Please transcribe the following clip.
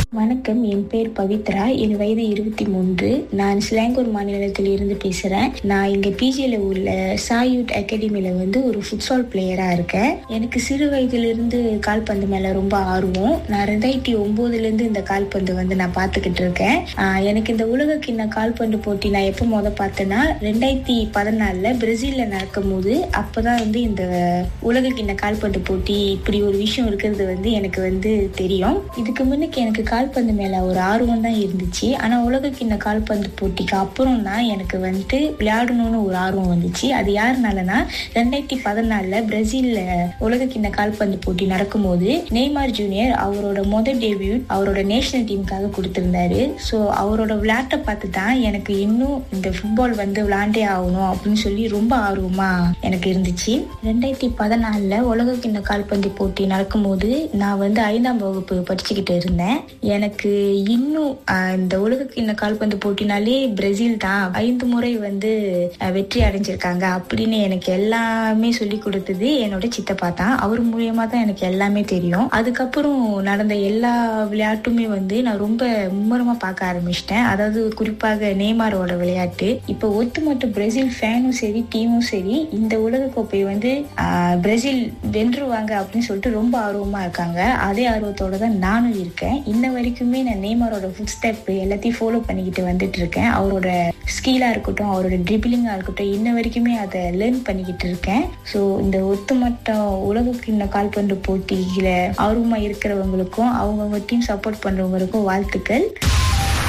வணக்கம் என் பேர் பவித்ரா என் வயது இருபத்தி மூன்று நான் சிலாங்கூர் மாநிலத்தில் இருந்து பேசுறேன் நான் இங்க பிஜியில உள்ள சாயூட் அகாடமியில வந்து ஒரு ஃபுட்சால் பிளேயரா இருக்கேன் எனக்கு சிறு வயதுல இருந்து கால்பந்து மேல ரொம்ப ஆர்வம் நான் ரெண்டாயிரத்தி ஒன்பதுல இருந்து இந்த கால்பந்து வந்து நான் பார்த்துக்கிட்டு இருக்கேன் ஆஹ் எனக்கு இந்த உலக கிண்ண கால்பந்து போட்டி நான் எப்போ முத பார்த்தேன்னா ரெண்டாயிரத்தி பதினாலுல பிரேசில்ல நடக்கும் போது அப்பதான் வந்து இந்த உலக கிண்ண கால்பந்து போட்டி இப்படி ஒரு விஷயம் இருக்கிறது வந்து எனக்கு வந்து தெரியும் இதுக்கு முன்னுக்கு எனக்கு கால்பந்து மேல ஒரு ஆர்வம் தான் இருந்துச்சு ஆனா உலக கிண்ண கால்பந்து போட்டிக்கு அப்புறம் தான் எனக்கு வந்து விளையாடணும்னு ஒரு ஆர்வம் வந்துச்சு அது யாருனாலனா ரெண்டாயிரத்தி பதினாலுல பிரேசில்ல உலக கிண்ண கால்பந்து போட்டி நடக்கும்போது நெய்மார் ஜூனியர் அவரோட முதல் டெபியூட் அவரோட நேஷனல் டீமுக்காக கொடுத்திருந்தாரு ஸோ அவரோட விளையாட்டை பார்த்து தான் எனக்கு இன்னும் இந்த ஃபுட்பால் வந்து விளையாண்டே ஆகணும் அப்படின்னு சொல்லி ரொம்ப ஆர்வமா எனக்கு இருந்துச்சு ரெண்டாயிரத்தி பதினாலுல உலக கிண்ண கால்பந்து போட்டி நடக்கும்போது நான் வந்து ஐந்தாம் வகுப்பு படிச்சுக்கிட்டு இருந்தேன் எனக்கு இன்னும் ஆஹ், இந்த உலக கிண்ண கால்பந்து போட்டினாலே பிரேசில் தான் ஐந்து முறை வந்து ஆஹ், வெற்றி அடைஞ்சிருக்காங்க அப்படின்னு எனக்கு எல்லாமே சொல்லி கொடுத்தது என்னோட சித்தப்பா தான் அவர் மூலியமா தான் எனக்கு எல்லாமே தெரியும் அதுக்கப்புறம் நடந்த எல்லா விளையாட்டுமே வந்து நான் ரொம்ப மும்முரமா பார்க்க ஆரம்பிச்சிட்டேன் அதாவது குறிப்பாக நேமாரோட விளையாட்டு இப்போ ஒட்டுமொத்த பிரேசில் ஃபேனும் சரி டீமும் சரி இந்த உலக கோப்பையை வந்து ஆஹ், பிரேசில் வென்றுவாங்க அப்படின்னு சொல்லிட்டு ரொம்ப ஆர்வமா இருக்காங்க அதே ஆர்வத்தோட தான் நானும் இருக்கேன் இன்ன வரைக்குமே நான் நேமாரோட ஃபுட் ஸ்டெப் எல்லாத்தையும் ஃபாலோ பண்ணிக்கிட்டு வந்துட்டு இருக்கேன் அவரோட ஸ்கீலா இருக்கட்டும் அவரோட ட்ரிபிளிங்கா இருக்கட்டும் இன்ன வரைக்குமே அதை லேர்ன் பண்ணிக்கிட்டு இருக்கேன் ஸோ இந்த ஒட்டுமொத்த உலக கிண்ண கால்பந்து போட்டியில ஆர்வமா இருக்கிறவங்களுக்கும் அவங்கவுங்க டீம் சப்போர்ட் பண்றவங்களுக்கும் வாழ்த்துக்கள்